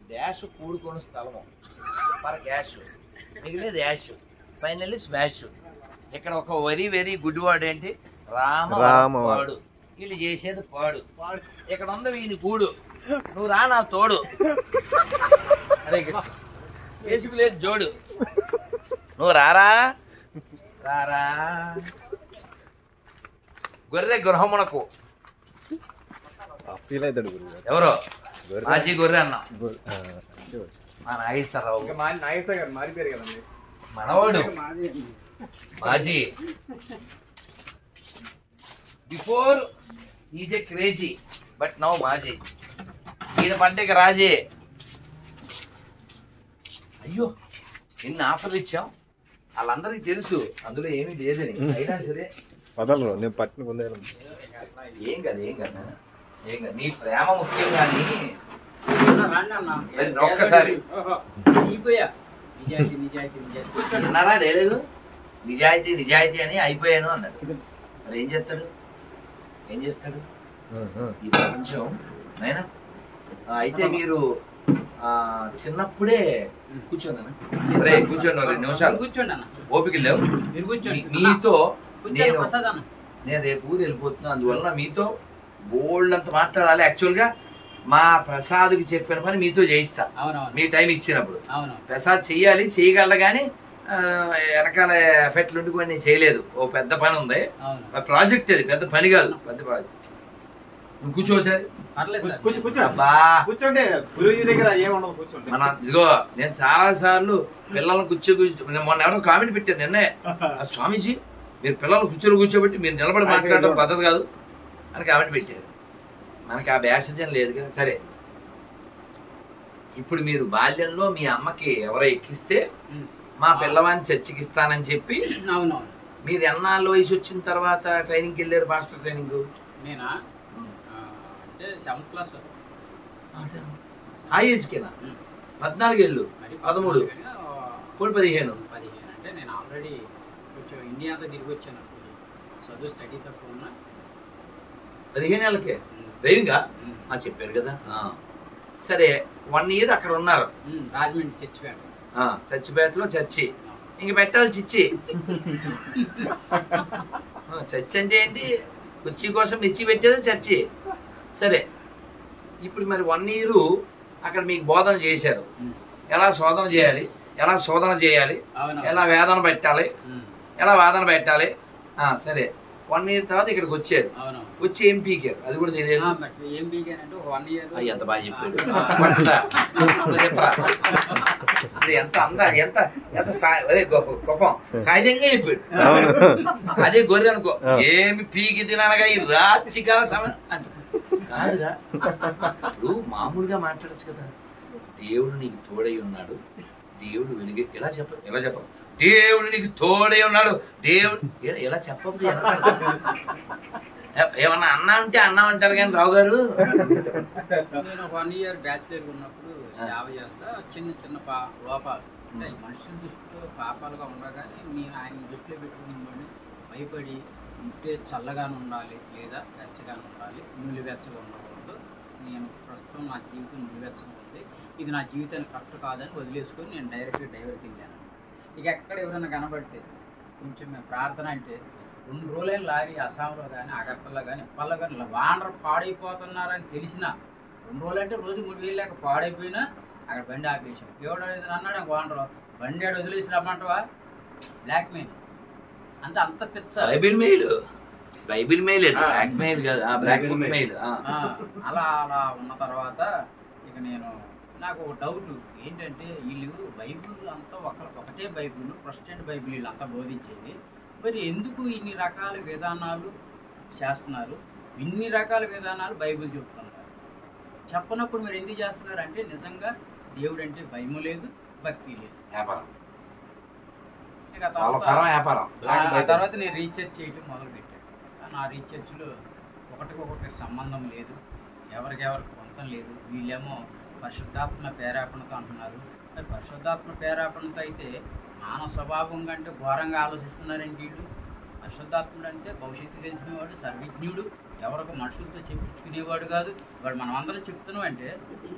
Dash కూడుకొని స్థలము per cash మిగిలినది యాష్ ఫైనల్లీ స్మాష్ ఇక్కడ ఒక వెరీ వెరీ గుడ్ వర్డ్ ఏంటి రామ రామ పాడు వీళ్ళు చేసేది పాడు ఇక్కడ ఉంది వీని కూడు నువ్వు రా నా తోడు అదే చేసుకు లేదు జోడు నువ్వు రారా రారా గొర్రె గృహమునకు ఫీల్ అవుతాడు గురుగారు ఎవరో గొర్రె. మాజీ గొర్రె అన్న గొర్రె. ఆ, మా నాగేశ్వరరావు ఇంకా మా నాగేశ్వర గారు మారిపోయారు కదండి మనవాడు మాజీ before is a crazy but now మాజీ ఈయన పంటకి రాజే అయ్యో ఎన్ని ఆఫర్లు ఇచ్చాం వాళ్ళందరికీ తెలుసు అందులో ఏమీ లేదని అయినా సరే వదలరు నేను పట్టిన పొందాను ఏం కదా ఏం కదా ఏం కదా నీ ప్రేమ ముఖ్యం కానీ రండి అన్న రండి, ఒక్కసారి. అయిపోయా నిజాయితీ నిజాయితీ నిజాయితీ విన్నారా డైలాగు నిజాయితీ నిజాయితీ అని అయిపోయాను అన్నాడు మరి ఏం చేస్తాడు ఏం చేస్తాడు ఈ ప్రపంచం నైనా ఆ, అయితే మీరు ఆ, చిన్నప్పుడే కూర్చోండి రే కూర్చోండి ఓ రెండు నిమిషాలు కూర్చోండి అన్న ఓపిక లేవు మీరు కూర్చోండి మీ- మీతో కూర్చోండి నేను ప్రసాద్ అన్న నేను రేపు ఊరు వెళ్ళిపోతున్నాను అందువలన మీతో బోల్డ్ అంత మాట్లాడాలి యాక్చువల్గా మా ప్రసాద్కి చెప్పిన పని మీతో చేయిస్తా అవునవును మీ టైం ఇచ్చినప్పుడు అవునవును ప్రసాద్ చెయ్యాలి చేయగలరు కానీ ఆ, వెనకాల ఎఫెక్ట్లు ఉండి నేను చేయలేదు ఓ పెద్ద పని ఉంది అవును ప్రాజెక్ట్ అది పెద్ద పని కాదు పెద్ద ప్రాజెక్ట్ నువ్వు కూర్చోసారి పర్లేదు సార్ కూర్చో కూర్చో అబ్బా కూర్చోండి గురుజీ దగ్గర ఏముండదు కూర్చోండి మన ఇదిగో నేను చాలా సార్లు పిల్లల్ని కూర్చో కూర్చో నేను మొన్న ఎవరో కామెంట్ పెట్టాను నిన్నే "ఆ, స్వామీజీ మీరు పిల్లల్ని కూర్చోలో కూర్చోబెట్టి మీరు నిలబడి మాట్లాడడం పద్ధతి కాదు అని కామెంట్ పెట్టారు మనకి ఆ బ్యాసజం లేదు కదా సరే ఇప్పుడు మీరు బాల్యంలో మీ అమ్మకి ఎవరో ఎక్కిస్తే ఉమ్. మా పిల్లవాడిని చర్చికి ఇస్తానని చెప్పి అవునవును మీరు ఎన్నాళ్ళు వయసు వచ్చిన తర్వాత ట్రైనింగ్కి వెళ్ళారు మాస్టర్ ట్రైనింగ్ నేనా ఆ, అంటే సెవెంత్ క్లాస్ హై ఏజ్కేనా పద్నాలుగు ఏళ్ళు మరి పదమూడు కానీ, ఆ, పోనీ పదిహేను పదిహేను అంటే నేను ఆల్రెడీ కొంచెం ఇండియా అంతా తిరిగి వచ్చాను అప్పుడు చదువు స్టడీ తక్కువ ఉన్నా పదిహేను ఏళ్ళకే ఉమ్, డ్రైవింగా ఉమ్, ఆ, చెప్పారు కదా ఆ. సరే వన్ ఇయర్ అక్కడ ఉన్నారు ఉమ్, రాజమండ్రి చచ్చిపోయాను ఆ, చచ్చిపేటలో చర్చి ఇంక పెట్టాలి చిచ్చి ఆ, చర్చి అంటే ఏంటి కుర్చీ కోసం మిర్చి పెట్టేది చర్చి సరే ఇప్పుడు మరి వన్ ఇయర్ అక్కడ మీకు బోధన చేశారు ఎలా శోధన చేయాలి ఎలా శోధన చేయాలి అవును ఎలా వేదన పెట్టాలి ఉమ్, ఎలా వాదన పెట్టాలి ఆ, సరే వన్ ఇయర్ తర్వాత ఇక్కడికి వచ్చారు అవును వచ్చి ఏం పీకారు అది కూడా తెలియదు ఆ, బట్ ఏం బీగానంటే ఒక వన్ ఇయర్ అయ్య, ఎంత బాగా చెప్పాడు కొట్టడా? నువ్వు చెప్పరా ఇది ఎంత అంద ఎంత ఎంత సా- అదే గొప్ప గొప్పం సహజంగా చెప్పాడు అదే గొర్రె అనుకో ఏమి పీకి తిననగా ఈ రాత్రి కాల సమయం అంట కాదుగా ఇప్పుడు మామూలుగా మాట్లాడచ్చు కదా దేవుడు నీకు తోడై ఉన్నాడు దేవుడు వెలిగి ఎలా చెప్ప ఎలా చెప్ప దేవుడు నీకు తోడై ఉన్నాడు దేవుడు ఏ- ఎలా చెప్పదు ఏమన్నా అన్నా ఉంటే అన్నా అంటారు కానీ రావు గారు నేను వన్ ఇయర్ బ్యాచిలర్ ఉన్నప్పుడు సేవ చేస్తా చిన్న చిన్న పా లోపాలు అంటే ఈ మనుషుల దృష్టిలో పాపాలుగా ఉండగానే నేను ఆయన దృష్టిలో పెట్టుకుని భయపడి ఉంటే చల్లగానే ఉండాలి లేదా వెచ్చగానే ఉండాలి నులి వెచ్చగా ఉండకూడదు నేను ప్రస్తుతం నా జీవితం నులివెచ్చగా ఉంది ఇది నా జీవితానికి కరెక్ట్ కాదని వదిలేసుకొని నేను డైరెక్ట్గా డైవర్కి వెళ్ళాను ఇక ఎక్కడ ఎవరైనా కనబడితే కొంచెం మేము ప్రార్థన అంటే రెండు రోజులైన లారీ అస్సాంలో కానీ అగర్తల్లో కానీ ఇప్పల్లో కానీ వానర్ పాడైపోతున్నారని తెలిసినా రెండు రోజులు అంటే రోజు మూడు వేలు లేక పాడైపోయినా అక్కడ బండి ఆపేసాం ఎవడో ఏదైనా అన్నాడు వానరు బండి ఆడు వదిలేసి రమ్మంటవా బ్లాక్ మెయిల్ అంత అంత పిచ్చ Bible mail Bible mail black mail కాదు బ్లాక్ బుక్ మెయిల్ ఆ, అలా అలా ఉన్న తర్వాత ఇక నేను నాకు ఒక డౌట్ ఏంటంటే వీళ్ళు బైబిల్ అంతా ఒక ఒకటే బైబిల్ ప్రొటెస్టెంట్ బైబిల్ వీళ్ళంతా బోధించేది మరి ఎందుకు ఇన్ని రకాల విధానాలు చేస్తున్నారు ఇన్ని రకాల విధానాలు బైబిల్ చెప్తున్నారు చెప్పనప్పుడు మీరు ఎందుకు చేస్తున్నారు అంటే నిజంగా దేవుడు అంటే భయము లేదు భక్తి లేదు వ్యాపారం ఇక వాళ్ళ తర్వాత పరం వ్యాపారం ఆ- ఆ తర్వాత నేను రీసెర్చ్ చేయటం మొదలు పెట్టాను నా రీసెర్చ్లో ఒకటికొకటి సంబంధం లేదు ఎవరికెవరికి పొంతం లేదు వీళ్ళేమో పరిశుద్ధాత్మ పేరాపణతో అంటున్నారు మరి పరిశుద్ధాత్మ పేరాపణతో అయితే మానవ స్వభావం కంటే ఘోరంగా ఆలోచిస్తున్నారండి వీళ్ళు పరిశుద్ధాత్ముడు అంటే భవిష్యత్తు తెలిసినవాడు సర్వజ్ఞుడు ఎవరికి మనుషులతో చెప్పించుకునేవాడు కాదు వాడు మనం అందరం చెప్తున్నాం అంటే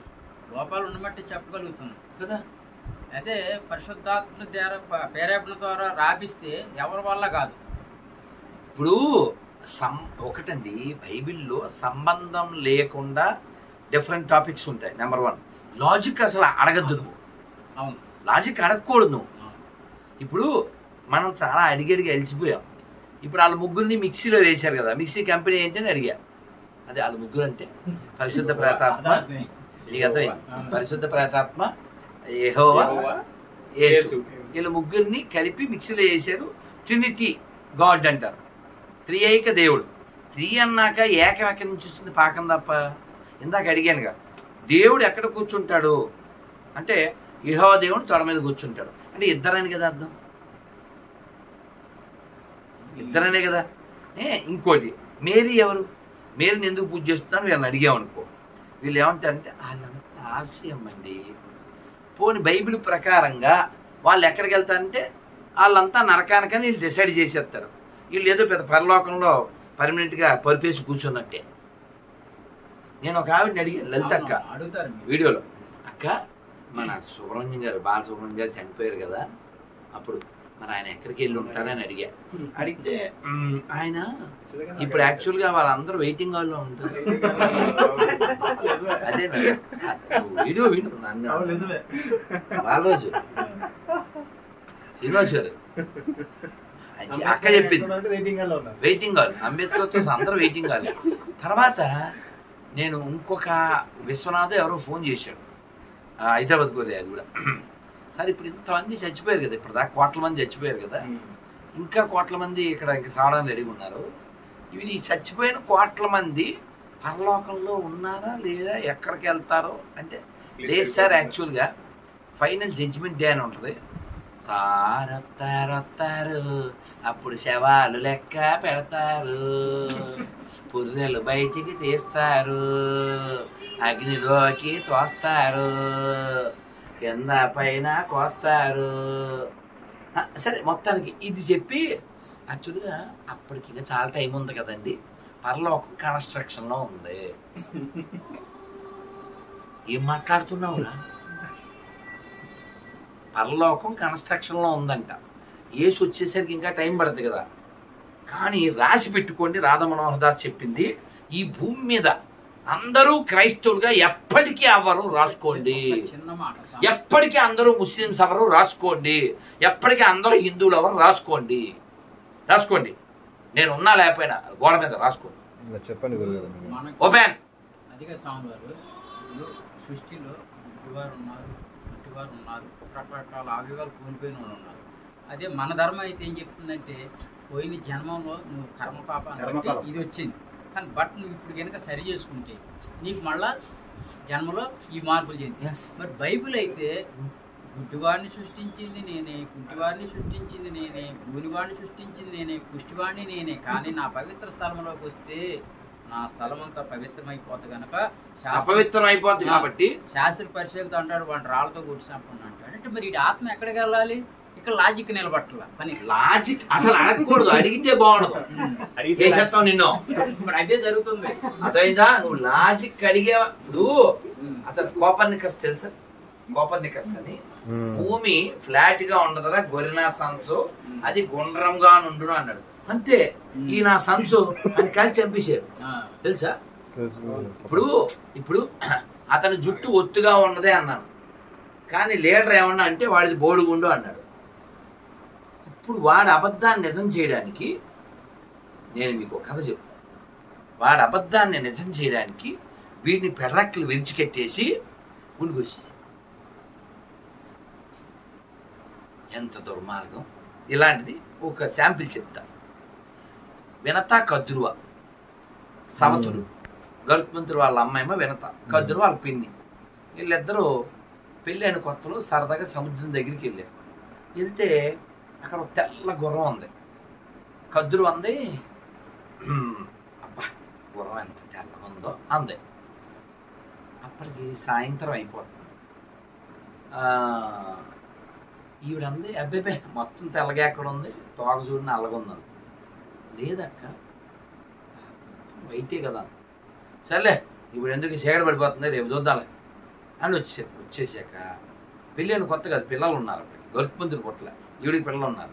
లోపాలు ఉన్నబట్టి చెప్పగలుగుతున్నాం కదా అయితే పరిశుద్ధాత్మ ద్వారా ప- ప్రేరేపణ ద్వారా రాపిస్తే ఎవరి వల్ల కాదు ఇప్పుడు సం ఒకటండి బైబిల్లో సంబంధం లేకుండా డిఫరెంట్ టాపిక్స్ ఉంటాయి నెంబర్ వన్ లాజిక్ అసలు అడగద్దు నువ్వు అవును లాజిక్ అడగకూడదు నువ్వు అవును. ఇప్పుడు మనం చాలా అడిగి అడిగి అలిసిపోయాం ఇప్పుడు వాళ్ళ ముగ్గురిని మిక్సీలో వేశారు కదా మిక్సీ కంపెనీ ఏంటి అని అడిగా అదే వాళ్ళ ముగ్గురు అంటే పరిశుద్ధ ప్రేతాత్మ అర్థమైంది. నీకు అర్థమైంది పరిశుద్ధ ప్రేతాత్మ యెహోవా యేసు యేసు. వీళ్ళ ముగ్గురిని కలిపి మిక్సీలో వేసారు ట్రినిటీ గాడ్ అంటారు త్రియేక దేవుడు త్రీ అన్నాక ఏకం ఎక్కడి నుంచి వచ్చింది పాకం తప్ప ఇందాక అడిగానుగా దేవుడు ఎక్కడ కూర్చుంటాడు అంటే ఇహో దేవుడు తొడ మీద కూర్చుంటాడు అంటే ఇద్దరని కదా అర్థం ఇద్దరనే కదా ఏ ఇంకోటి మేరీ ఎవరు మేరీని ఎందుకు పూజ చేస్తున్నారు వీళ్ళని అడిగామనుకో వీళ్ళు ఏమంటారంటే వాళ్ళంతా ఆర్సీఎం అండి పోని బైబిల్ ప్రకారంగా వాళ్ళు ఎక్కడికి వెళ్తారంటే వాళ్ళంతా నరకానికని వీళ్ళు డిసైడ్ చేసేస్తారు వీళ్ళు ఏదో పెద్ద పరలోకంలో పర్మనెంట్గా పరిపేసి కూర్చున్నట్టే నేను ఒక ఆవిడని అడిగాను లలిత అక్క అవును, అడుగుతారు మీరు. వీడియోలో అక్క మన సుబ్రహ్మణ్యం గారు బాల సుబ్రహ్మణ్యం గారు చనిపోయారు కదా అప్పుడు మరి ఆయన ఎక్కడికి వెళ్ళి ఉంటారని అడిగా అడిగితే "మ్మ్, ఆయన ఇప్పుడు యాక్చువల్గా వాళ్ళందరూ వెయిటింగ్ హాల్లో ఉంటారు అదే వీడియో విను నన్ను బాలరాజు శ్రీనివాస్ గారు అది అక్క చెప్పింది వెయిటింగ్ లో ఉన్నారు వెయిటింగ్ హాల్ అంబేద్కర్తో అందరూ వెయిటింగ్ హాల్ తర్వాత నేను ఇంకొక విశ్వనాథ్ ఎవరో ఫోన్ చేశాడు ఆ, హైదరాబాద్ కోరే అది కూడా సరే ఇప్పుడు ఇంతమంది చచ్చిపోయారు కదా ఇప్పుడు దాకా కోట్ల మంది చచ్చిపోయారు కదా ఇంకా కోట్ల మంది ఇక్కడ ఇంకా సావడానికి రెడీగా ఉన్నారు ఇవి ఈ చచ్చిపోయిన కోట్ల మంది పరలోకంలో ఉన్నారా లేదా ఎక్కడికి వెళ్తారో అంటే లేదు సార్ యాక్చువల్గా ఫైనల్ జడ్జిమెంట్ డే అని ఉంటుంది సార్ వస్తారు వస్తారు అప్పుడు శవాలు లెక్క పెడతారు పుర్రెలు బయటికి తీస్తారు అగ్నిలోకి తోస్తారు కింద పైన కోస్తారు ఆ, సరే మొత్తానికి ఇది చెప్పి యాక్చువల్గా అప్పటికి ఇంకా చాలా టైం ఉంది కదండి పరలోకం కన్స్ట్రక్షన్లో ఉంది ఏం మాట్లాడుతున్నావురా పరలోకం కన్స్ట్రక్షన్లో ఉందంట ఏసు వచ్చేసరికి ఇంకా టైం పడుతుంది కదా కానీ రాసి పెట్టుకోండి రాధా మనోహర్ దాస్ చెప్పింది ఈ భూమి మీద అందరూ క్రైస్తవులుగా ఎప్పటికీ అవ్వరు రాసుకోండి ఒక చిన్న మాట సార్. ఎప్పటికీ అందరూ ముస్లిమ్స్ ఎవరు రాసుకోండి ఎప్పటికీ అందరూ హిందువులు ఎవరు రాసుకోండి రాసుకోండి నేను ఉన్నా లేకపోయినా గోడ మీద రాసుకోండి ఇలా చెప్పండి గురుగారు మీరు. మనకు ఓపెన్ అదిగా స్వామి వారు ఇప్పుడు సృష్టిలో గుడ్డివారు ఉన్నారు గుడ్డివారు ఉన్నారు రకరకాల ఆవివాలు కూలిపోయిన వాళ్ళు ఉన్నారు అదే మన ధర్మం అయితే ఏం చెప్తుందంటే పోయిన జన్మంలో నువ్వు కర్మ పాపాన్ని బట్టి కర్మఫలం. ఇది వచ్చింది కానీ బట్ నువ్వు ఇప్పుడు కనుక సరి చేసుకుంటే నీకు మళ్ళా జన్మలో ఈ మార్పులు చెంది ఎస్ మరి బైబిల్ అయితే గుడ్డివాడిని సృష్టించింది నేనే కుంటివాడిని సృష్టించింది నేనే గూనివాడిని సృష్టించింది నేనే కుష్టివాడిని నేనే కానీ నా పవిత్ర స్థలంలోకి వస్తే నా స్థలం అంతా పవిత్రమైపోతుంది కనుక శాస్త్ర అపవిత్రం అయిపోద్ది కాబట్టి శాస్త్ర పరిశీలితో అంటాడు వాడిని రాళ్ళతో కొట్టి చంపండి అంటాడు అంటే మరి ఈ ఆత్మ ఎక్కడికి వెళ్ళాలి ఇక్కడ లాజిక్ నిలబట్టాల పని లాజిక్ అసలు అడగకూడదు అడిగితే బాగుండదు అడిగితే చేసేస్తావు నిన్ను ఇప్పుడు అదే జరుగుతుంది అదైందా నువ్వు లాజిక్ అడిగే ఇప్పుడు ఉమ్. అతను కోపర్నికస్ తెలుసా కోపర్నికస్ అని మ్మ్. భూమి ఫ్లాట్ గా ఉండదురా గొరినా సన్స్ అది గుండ్రంగా నుండును అన్నాడు అంతే ఈ నా సన్స్ అని కాల్చి చంపేశారు ఆ, తెలుసా తెలుసు గురుగారు. ఇప్పుడు ఇప్పుడు అతని జుట్టు ఒత్తుగా ఉన్నదే అన్నాను కానీ లీడర్ ఏమన్నా అంటే వాడిది బోడిగుండు అన్నాడు ఇప్పుడు వాడి అబద్ధాన్ని నిజం చేయడానికి నేను మీకు ఒక కథ చెప్తాను వాడి అబద్ధాన్ని నిజం చేయడానికి వీడిని పెర్రక్కులు విరిచికెట్టేసి గుండుకొచ్చేసి ఎంత దుర్మార్గం ఇలాంటిది ఒక శాంపిల్ చెప్తా వినత కద్రువ సమతులు గరుత్మంతుడు వాళ్ళ అమ్మాయిమ వినత కద్దురు వాళ్ళ పిన్ని వీళ్ళిద్దరూ పెళ్ళైన కొత్తలో సరదాగా సముద్రం దగ్గరికి వెళ్ళారు వెళ్తే అక్కడ ఒక తెల్ల గుర్రం ఉంది కద్దురు అంది "హ్మ్, అబ్బా గుర్రం ఎంత తెల్లగా ఉందో అంది అప్పటికి సాయంత్రం అయిపోతుంది ఆ, ఈవిడంది అబ్బేబే మొత్తం తెల్లగా ఎక్కడ ఉంది తోక చూడు నల్లగా ఉంది అంది. లేదక్క వైటే కదా సర్లే ఇప్పుడు ఎందుకు చీకటి పడిపోతుంది రేపు చూద్దాంలే అని వచ్చారు వచ్చేసాక పెళ్ళి అని కొత్త కాదు పిల్లలు ఉన్నారు అప్పుడు గొరుపుంతులు పుట్ల ఈవిడికి పిల్లలు ఉన్నారు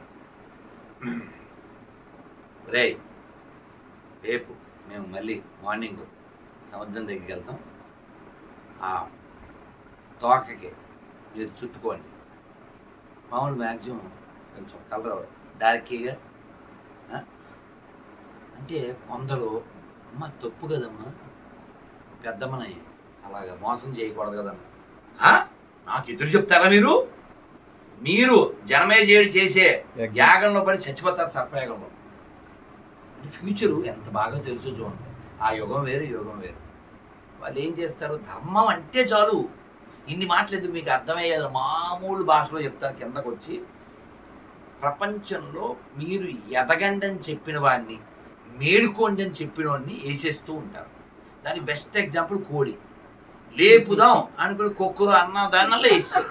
రే రేపు మేము మళ్ళీ మార్నింగ్ సముద్రం దగ్గరికి వెళ్తాం ఆ తోకకి మీరు చుట్టుకోండి మామూలు మ్యాక్సిమం కొంచెం కలర్ డార్కీగా ఆ? అంటే కొందరు అమ్మ తప్పు కదమ్మా పెద్దమ్మని అలాగా మోసం చేయకూడదు కదమ్మా ఆ? నాకు ఎదురు చెప్తారా మీరు మీరు జనమే చేయడు చేసే యాగంలో పడి చచ్చిపోతారు సర్పయాగంలో ఫ్యూచరు ఎంత బాగా తెలుసు చూడండి ఆ యుగం వేరు ఈ యుగం వేరు వాళ్ళు ఏం చేస్తారు ధర్మం అంటే చాలు ఇన్ని మాటలు ఎందుకు మీకు అర్థమయ్యేది మామూలు భాషలో చెప్తారు కిందకు వచ్చి ప్రపంచంలో మీరు ఎదగండి అని చెప్పిన వాడిని మేలుకోండి అని చెప్పిన వాడిని వేసేస్తూ ఉంటారు దానికి బెస్ట్ ఎగ్జాంపుల్ కోడి లేపుదాం అనుకుని కుక్కరు అన్న దానిలో వేస్తారు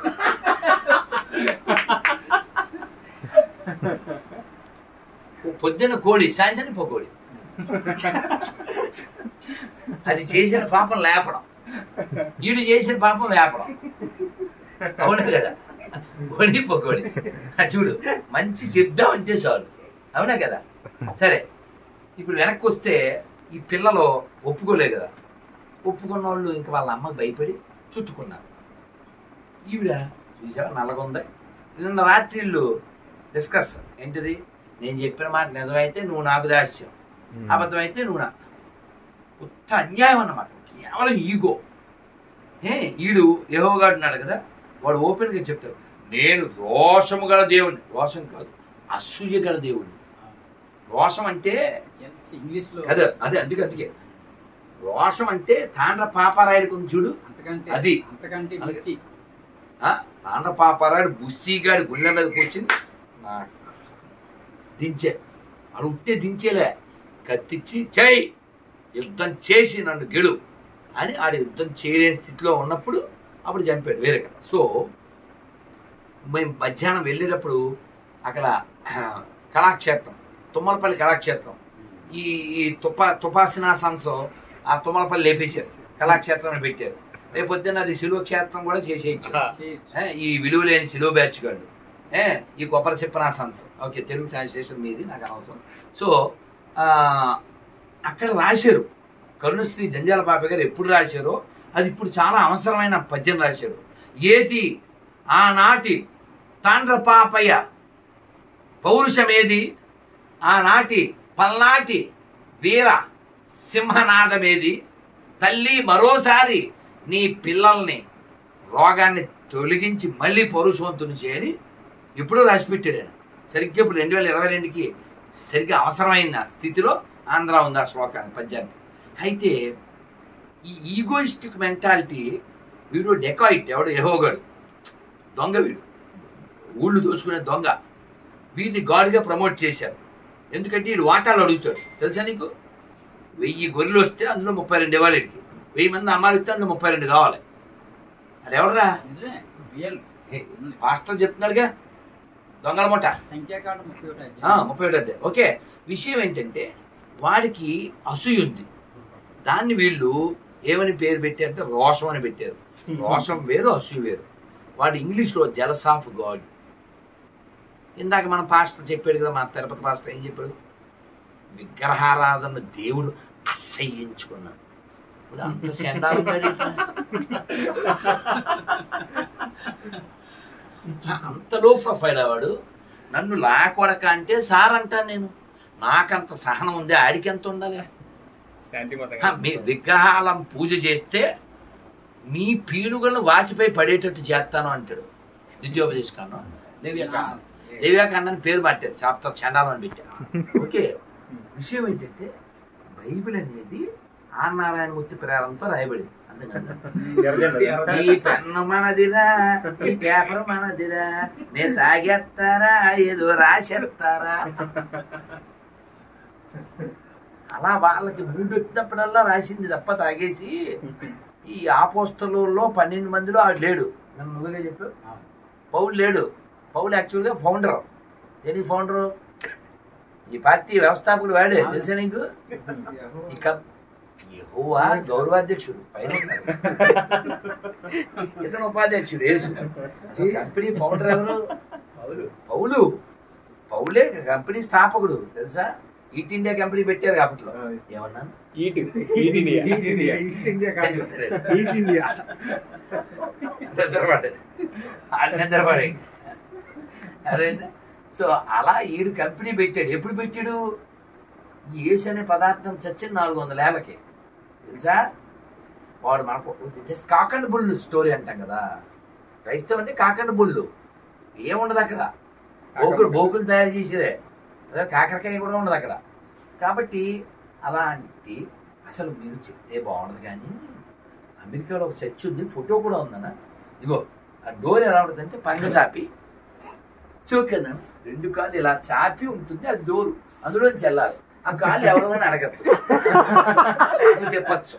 పొద్దున్న కోడి సాయంత్రం పోకోడి అది చేసిన పాపం లేపడం వీడు చేసిన పాపం వేపడం అవును కదా కోడి పొకోడి అది చూడు మంచి శబ్దం అంటే చాలు అవునా కదా సరే ఇప్పుడు వెనక్కి వస్తే ఈ పిల్లలు ఒప్పుకోలే కదా ఒప్పుకున్న వాళ్ళు ఇంక వాళ్ళ అమ్మకి భయపడి చుట్టుకున్నారు ఈవిడ చూసావా నల్లగొంద నిన్న రాత్రిళ్ళు డిస్కస్ ఏంటిది నేను చెప్పిన మాట నిజమైతే నువ్వు నాకు దాస్యం అబద్ధమైతే నువ్వు నా ఉత్త అన్యాయం అన్నమాట కేవలం ఈగో ఏ ఈడు యహోగాడు ఉన్నాడు కదా వాడు ఓపెన్గా చెప్తారు నేను రోషము గల దేవుణ్ణి రోషం కాదు అసూయ గల దేవుణ్ణి రోషం అంటే ఇంగ్లీష్ లో అదే అదే అందుకే అందుకే రోషం అంటే తాండ్ర పాపారాయుడు కొంచెం చూడు అంతకంటే అది. అంతకంటే అలాగే. మించి ఆ, తాండ్ర పాపారాయుడు బుస్సీగాడి గుండె మీద కూర్చుని నా దించే అడు ఉట్టే దించేలే కత్తిచ్చి చేయి యుద్ధం చేసి నన్ను గెలు అని ఆడ యుద్ధం చేయలేని స్థితిలో ఉన్నప్పుడు అప్పుడు చంపాడు వేరే కదా సో మేము మధ్యాహ్నం వెళ్ళేటప్పుడు అక్కడ ఆ, కళాక్షేత్రం తుమ్మలపల్లి కళాక్షేత్రం ఈ ఈ తుపా తుపాసినా సంసో ఆ తుమ్మలపల్లి లేపేశారు కళాక్షేత్రం అని పెట్టారు రేపు పొద్దున్న అది శిలువ క్షేత్రం కూడా చేసేయచ్చు చేయొచ్చు. ఏ, ఈ విలువ లేని సిలువ బ్యాచ్ గాళ్ళు ఏ ఈ కొబ్బరి చెప్పనా సన్స్ ఓకే తెలుగు ట్రాన్స్లేషన్ మీది నాకు అనవసరం సో ఆ, అక్కడ రాశారు కరుణశ్రీ జంజాల పాప గారు ఎప్పుడు రాశారో అది ఇప్పుడు చాలా అవసరమైన పద్యం రాశారు ఏది ఆనాటి తాండ్ర పాపయ్య పౌరుషమేది ఆనాటి పల్నాటి వీర సింహనాదమేది తల్లి మరోసారి నీ పిల్లల్ని రోగాన్ని తొలగించి మళ్ళీ పౌరుషవంతుని చేయని ఎప్పుడూ రాసిపెట్టాడు ఆయన సరిగ్గా ఇప్పుడు రెండు వేల ఇరవై రెండుకి సరిగ్గా అవసరమైన స్థితిలో ఆంధ్ర ఉంది ఆ శ్లోకాన్ని పద్యాన్ని అయితే ఈ ఈగోయిస్టిక్ మెంటాలిటీ వీడు డెకాయిట్ ఎవడు ఎహోగాడు దొంగ వీడు ఊళ్ళు దోచుకునే దొంగ వీడిని గాడిగా ప్రమోట్ చేశారు ఎందుకంటే వీడు వాటాలు అడుగుతాడు తెలుసా నీకు వెయ్యి గొర్రెలు వస్తే అందులో ముప్పై రెండు ఇవ్వాలి వీడికి వెయ్యి మంది అమ్మాలు వస్తే అందులో ముప్పై రెండు కావాలి అది ఎవడరా నిజమే రియల్ ఏ, పాస్టర్ చెప్తున్నారుగా దొంగల మూట సంఖ్యాకాండం ముప్పై ఒకటి ఆ, అధ్యాయం. ముప్పై ఒకటి అదే ఓకే విషయం ఏంటంటే వాడికి అసూయ ఉంది దాన్ని వీళ్ళు ఏమని పేరు పెట్టారంటే రోషం అని పెట్టారు రోషం వేరు అసూయ వేరు వాడు ఇంగ్లీష్లో జలస్ ఆఫ్ గాడ్ ఇందాక మన పాస్టర్ చెప్పాడు కదా మన తిరుపతి పాస్టర్ ఏం చెప్పాడు విగ్రహారాధన దేవుడు అసహ్యించుకున్నాడు ఇప్పుడు అంత చండాలంగా అడిగినా? అంత లో ప్రొఫైల్ వాడు నన్ను లాకొడక అంటే సార్ అంటాను నేను నాకంత సహనం ఉంది ఆడికి ఎంత ఉండాలి శాంతి హ, మీ విగ్రహాలను పూజ చేస్తే మీ పీనుగలను వాటిపై పడేటట్టు చేస్తాను అంటాడు ద్వితీయోపదేశకాండం దేవ్యాకాండం దేవ్యాకాండాన్ని పేరు మార్చారు చాప్టర్ చండాలం అని పెట్టారు ఓకే విషయం ఏంటంటే బైబిల్ అనేది ఆర్ నారాయణమూర్తి ప్రేరణతో రాయబడింది అంతేకాదు ఈ పెన్ను మనదిరా ఈ పేపర్ మనదిరా నేను తాగేస్తారా ఏదో రాసేస్తారా అలా వాళ్ళకి మూడు వచ్చినప్పుడల్లా రాసింది తప్ప తాగేసి ఈ ఆపోస్తలలో పన్నెండు మందిలో ఆడు లేడు నన్ను నువ్వుగా చెప్పావు పౌలు లేడు పౌలు యాక్చువల్గా ఫౌండర్ దేనికి ఫౌండరు ఈ పార్టీ వ్యవస్థాపకుడు వాడే తెలుసా నీకు ఇక యెహోవా గౌరవాధ్యక్షుడు పైన ఉన్నాడు. ఇతను ఉపాధ్యక్షుడు యేసు అసలు కంపెనీ ఫౌండర్ ఎవరు పౌలు పౌలే కంపెనీ స్థాపకుడు తెలుసా ఈట్ ఇండియా కంపెనీ పెట్టారు అప్పట్లో ఏమన్నాను eat eat India East India కాదు చచ్చిపోతాడు. ఈస్ట్ ఇండియా నిద్రపడ్డాడు ఆడు నిద్రపడే అదేంటి సో అలా ఈడు కంపెనీ పెట్టాడు ఎప్పుడు పెట్టాడు ఈ ఏసు అనే పదార్థం చచ్చింది నాలుగు వందల ఏళ్ళకి తెలుసా వాడు మనకు జస్ట్ కాకండ బుల్లు స్టోరీ అంటాం కదా క్రైస్తవం అంటే కాకండ బుల్లు ఏముండదు అక్కడ బోకులు బోకులు తయారు చేసేదే అదే కాకరకాయ కూడా ఉండదు అక్కడ కాబట్టి అలాంటి అసలు మీరు చెప్తే బాగుండదు కానీ అమెరికాలో ఒక చర్చ్ ఉంది ఫోటో కూడా ఉందన్న ఇగో ఆ డోర్ ఎలా ఉంటుంది అంటే పంగ చాపి చూకన్నా రెండు కాళ్ళు ఇలా చాపి ఉంటుంది అది డోరు అందులో నుంచి వెళ్ళాలి ఆ కాళ్ళు ఎవరైనా అడగద్దు నువ్వు చెప్పచ్చు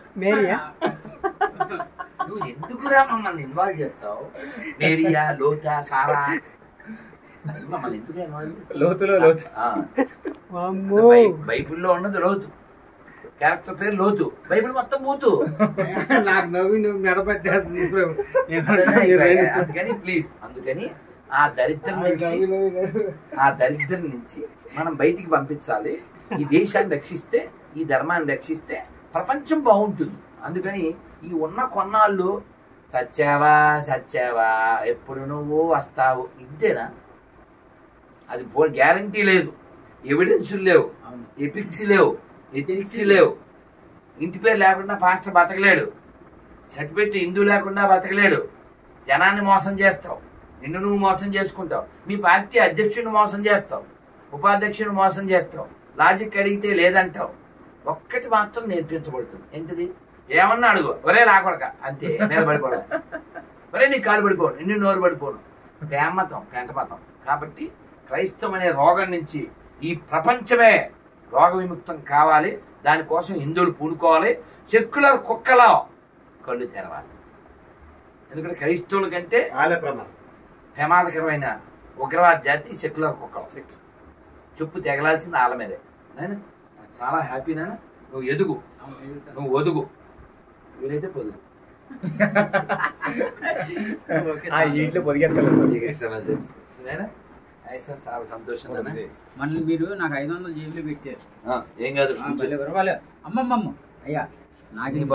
నువ్వు ఎందుకురా మమ్మల్ని ఇన్వాల్వ్ చేస్తావు మేరియా లోతా సారా మమ్మల్ని ఎందుకు ఇన్వాల్వ్ చేస్తావు లోతులో లోతు ఆ. బై- బైబిల్లో ఉన్నది లోతు క్యారెక్టర్ పేరు లోతు బైబిల్ మొత్తం మూతు నాకు నవ్వి నువ్వు మెడపట్టేస్తుంది అందుకని అందుకని ప్లీజ్ అందుకని ఆ దరిద్రం నుంచి ఆ దరిద్రం నుంచి మనం బయటికి పంపించాలి ఈ దేశాన్ని రక్షిస్తే ఈ ధర్మాన్ని రక్షిస్తే ప్రపంచం బాగుంటుంది అందుకని ఈ ఉన్న కొన్నాళ్ళు సచ్చావా సచ్చావా ఎప్పుడు నువ్వు వస్తావు ఇంతేనా అది ఫోర్ గ్యారంటీ లేదు ఎవిడెన్స్ లేవు అవును ఎపిక్స్ లేవు ఎథిక్స్ లేవు ఇంటి పేరు లేకుండా పాస్టర్ బతకలేడు సర్టిఫికెట్ హిందూ లేకుండా బతకలేడు జనాన్ని మోసం చేస్తావు నిన్ను నువ్వు మోసం చేసుకుంటావు మీ పార్టీ అధ్యక్షుడిని మోసం చేస్తావు ఉపాధ్యక్షుడిని మోసం చేస్తావు లాజిక్ అడిగితే లేదంటావు ఒక్కటి మాత్రం నేర్పించబడుతుంది ఏంటిది ఏమన్నా అడుగు ఒరే లాకొడక అంతే నిలబడిపోవడం ఒరే నీ కాలు పడిపోను నిన్ను నోరు పడిపోను పేమతం పెంటమతం కాబట్టి క్రైస్తవం అనే రోగం నుంచి ఈ ప్రపంచమే రోగ విముక్తం కావాలి దానికోసం హిందువులు పూనుకోవాలి సెక్యులర్ కుక్కలో కళ్ళు తెరవాలి ఎందుకంటే క్రైస్తవుల కంటే ఆలే ప్రమాదం ప్రమాదకరమైన ఉగ్రవాద జాతి సెక్యులర్ కుక్కలు చెప్పు తెగలాల్సింది ఆల మీదే నాయనా, నాకు చాలా హ్యాపీ నాన్న నువ్వు ఎదుగు అవును, ఎదుగుతాను. నువ్వు ఒదుగు వీలైతే పొదుగు ఓకే ఆ సార్. ఇంట్లో పొదిగెత్తలేదు నీకు ఇష్టమా తెలుసు. నాయనా? అయ్యి సార్ చాలా సంతోషం నాన్న. మళ్ళీ మీరు నాకు ఐదు వందలు జేబులో పెట్టారు ఆ, ఏం కాదు ఆ, భలే పర్వాలేదు అమ్మమ్మమ్మ అయ్యా నాకు